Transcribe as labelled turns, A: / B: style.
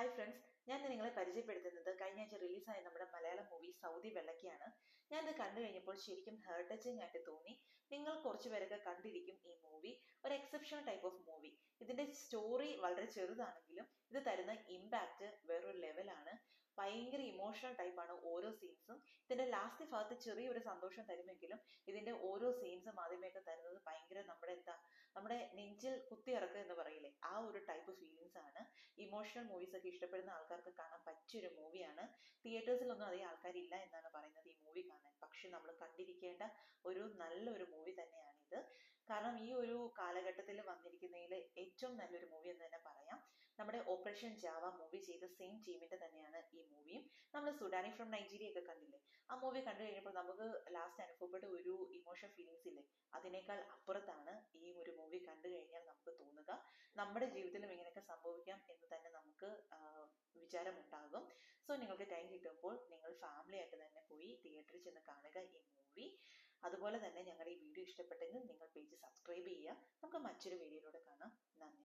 A: hi friends ഞാൻ ഇന്ന് നിങ്ങളെ പരിചയപ്പെടുത്തുന്നത് കഴിഞ്ഞ ആഴ്ച റിലീസായ നമ്മുടെ മലയാളം മൂവി സൗദി വെള്ളക്കിയാണ് ഞാൻ ഇത് കണ്ടു കഴിഞ്ഞപ്പോൾ ശരിക്കും ഹേർട്ട് ടച്ചിങ് ആയിട്ട് തോന്നി നിങ്ങൾ കുറച്ചു പേരൊക്കെ കണ്ടിരിക്കും ഈ മൂവി ഒരു എക്സെപ്ഷണൽ ടൈപ്പ് ഓഫ് മൂവി ഇതിന്റെ സ്റ്റോറി വളരെ ചെറുതാണെങ്കിലും ഇത് തരുന്ന ഇമ്പാക്റ്റ് വേറൊരു ലെവലാണ് ഭയങ്കര ഇമോഷണൽ ടൈപ്പാണ് ഓരോ സീൻസും ഇതിന്റെ ലാസ്റ്റ് ഭാഗത്ത് ചെറിയൊരു സന്തോഷം തരുമെങ്കിലും ഇതിന്റെ ഓരോ സീൻസും ആദ്യമേയൊക്കെ തരുന്നത് ഭയങ്കര നമ്മുടെ എന്താ നമ്മുടെ നെഞ്ചിൽ കുത്തിയിറക്കുക എന്ന് പറയില്ലേ ആ ഒരു ടൈപ്പ് ഫീലിങ്സ് ആണ് ഇമോഷണൽ മൂവീസ് ഒക്കെ ഇഷ്ടപ്പെടുന്ന ആൾക്കാർക്ക് കാണാൻ പറ്റിയൊരു മൂവിയാണ് തിയേറ്റേഴ്സിലൊന്നും അധികം ആൾക്കാരില്ല എന്നാണ് പറയുന്നത് ഈ മൂവി കാണാൻ പക്ഷെ നമ്മൾ കണ്ടിരിക്കേണ്ട ഒരു നല്ലൊരു മൂവി തന്നെയാണിത് കാരണം ഈ ഒരു കാലഘട്ടത്തിൽ വന്നിരിക്കുന്നതിൽ ഏറ്റവും നല്ലൊരു മൂവി എന്ന് തന്നെ പറയാം നമ്മുടെ ഓപ്പറേഷൻ ജാവ മൂവി ചെയ്ത സെയിം ടീമിന്റെ തന്നെയാണ് ഈ മൂവിയും നമ്മൾ സുഡാനി ഫ്രം നൈജീരിയ ഒക്കെ കണ്ടില്ലേ ആ മൂവി കണ്ടു കഴിഞ്ഞപ്പോൾ നമുക്ക് ലാസ്റ്റ് അനുഭവപ്പെട്ട ഒരു ഇമോഷണൽ ഫീലിങ്സ് ഇല്ലേ അതിനേക്കാൾ അപ്പുറത്താണ് ഈ ഒരു മൂവി കണ്ടു കഴിഞ്ഞാൽ നമുക്ക് തോന്നുക നമ്മുടെ ജീവിതത്തിലും ഇങ്ങനെയൊക്കെ സംഭവിക്കാം എന്ന് തന്നെ നമുക്ക് വിചാരമുണ്ടാകും സോ നിങ്ങൾക്ക് ടൈം കിട്ടുമ്പോൾ നിങ്ങൾ ഫാമിലി ആയിട്ട് തന്നെ പോയി തിയേറ്ററിൽ ചെന്ന് കാണുക ഈ മൂവി അതുപോലെ തന്നെ ഞങ്ങളുടെ ഈ വീഡിയോ ഇഷ്ടപ്പെട്ടെങ്കിൽ നിങ്ങൾ പേജ് സബ്സ്ക്രൈബ് ചെയ്യുക നമുക്ക് മറ്റൊരു വീഡിയോയിലൂടെ കാണാം നന്ദി